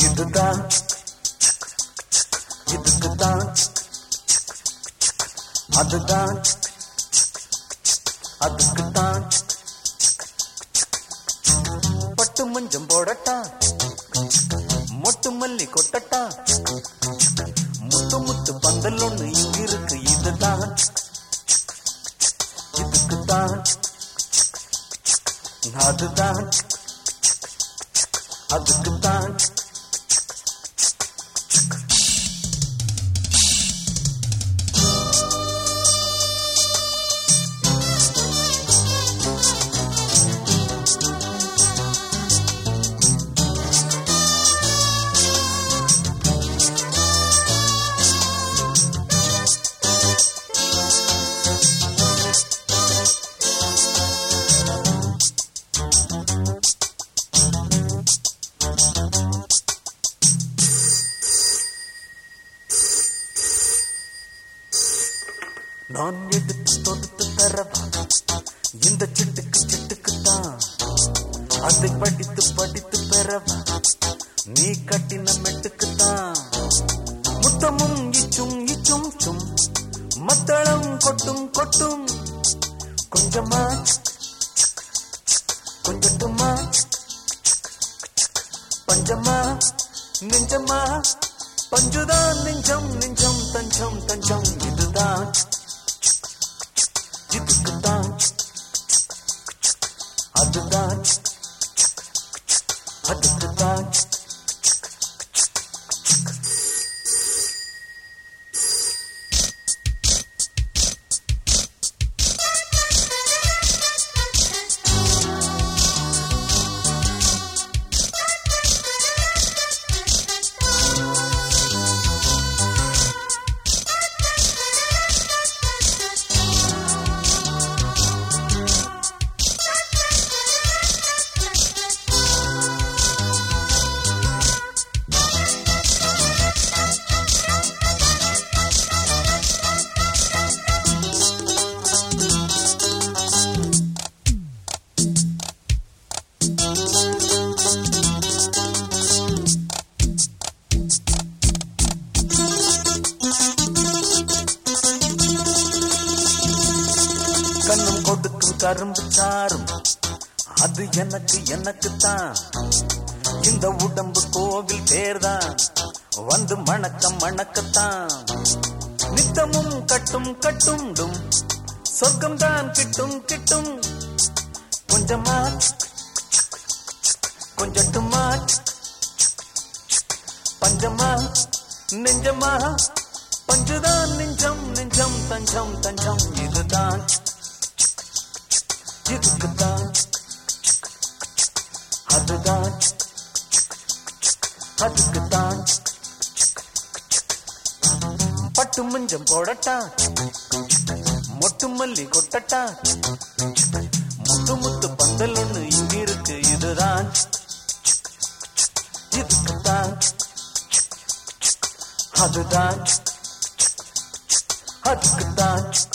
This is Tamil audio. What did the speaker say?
இதுதான் இதுக்குதான் அதுதான் அதுக்குத்தான் பட்டு மஞ்சம் போடட்டா மொட்டு மல்லி கொட்டட்டா முத்து முத்து பந்தல் ஒண்ணு இங்கிருக்கு இதுதான் இதுக்குத்தான் அதுதான் அதுக்குத்தான் நான் எடுத்து தொடுத்து தரவா இந்த சிட்டுக்கு சிட்டுக்கு தான் அதை படித்து படித்து பெறவா நீ கட்டின மெட்டுக்கு தான் முத்தமும் இச்சும் இச்சும் சும் மத்தளம் கொட்டும் கொட்டும் கொஞ்சமா கொஞ்சட்டுமா பஞ்சமா நெஞ்சமா பஞ்சுதான் நெஞ்சம் நெஞ்சம் தஞ்சம் தஞ்சம் இதுதான் இதுக்குத்தான் அதுதான் அதுக்குத்தான் கண்ணும் கொடுக்கும் கரும்பு சாரும் அது எனக்கு எனக்கு தான் இந்த உடம்பு கோவில் பேர்தான் வந்து மணக்க மணக்கத்தான் நித்தமும் கட்டும் கட்டுண்டும் சொர்க்கம் தான் கிட்டும் கிட்டும் கொஞ்சமா கொஞ்சட்டுமா பஞ்சமா நெஞ்சமா பஞ்சுதான் நெஞ்சம் நெஞ்சம் தஞ்சம் தஞ்சம் இதுதான் இதுக்குத்தான் அதுதான் அதுக்குத்தான் பட்டு மஞ்சம் போடட்டா மொட்டு மல்லி கொட்டட்டா முத்து முத்து பந்தல் ஒண்ணு இங்க இருக்கு இதுதான் இதுக்குத்தான் அதுதான் அதுக்குத்தான்